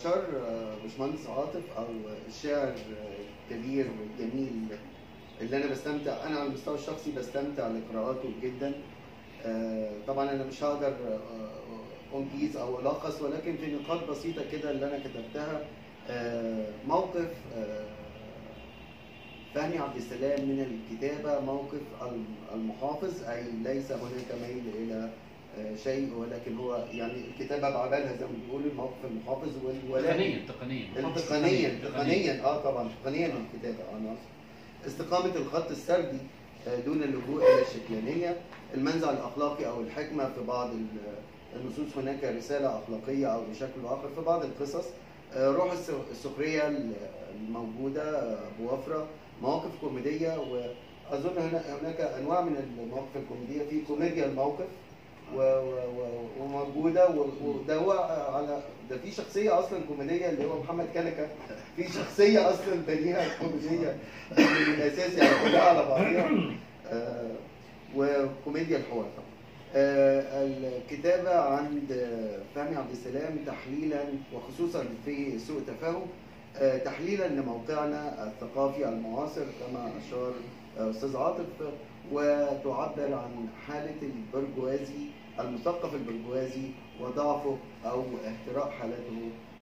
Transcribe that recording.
شر باشمهندس عاطف او الشاعر الكبير والجميل اللي انا بستمتع انا على المستوى الشخصي بستمتع لقراءاته جدا طبعا انا مش هقدر انجيز او الخص ولكن في نقاط بسيطه كده اللي انا كتبتها موقف فهمي عبد السلام من الكتابه موقف المحافظ اي ليس هناك ميل الى شيء ولكن هو يعني الكتابه بعملها زي ما بيقولوا الموقف المحافظ والولاء تقنيا تقنيا تقنيا تقنيا اه طبعا تقنيا الكتابه انا استقامه الخط السردي دون اللجوء الى الشكلانيه المنزع الاخلاقي او الحكمه في بعض النصوص هناك رساله اخلاقيه او بشكل اخر في بعض القصص روح السخريه الموجوده بوفره مواقف كوميديه واظن هناك انواع من المواقف الكوميديه في كوميديا الموقف وموجوده وده هو على ده في شخصيه اصلا كوميديه اللي هو محمد كنكه في شخصيه اصلا بنيها كوميديه من الاساس يعني كلها على بعضها آه وكوميديا الحوار طبعا آه الكتابه عند فهمي عبد السلام تحليلا وخصوصا في سوء تفاهم آه تحليلا لموقعنا الثقافي المعاصر كما اشار استاذ عاطف وتعبر عن حاله البرجوازي المثقف البرجوازي وضعفه او اهتراء حالته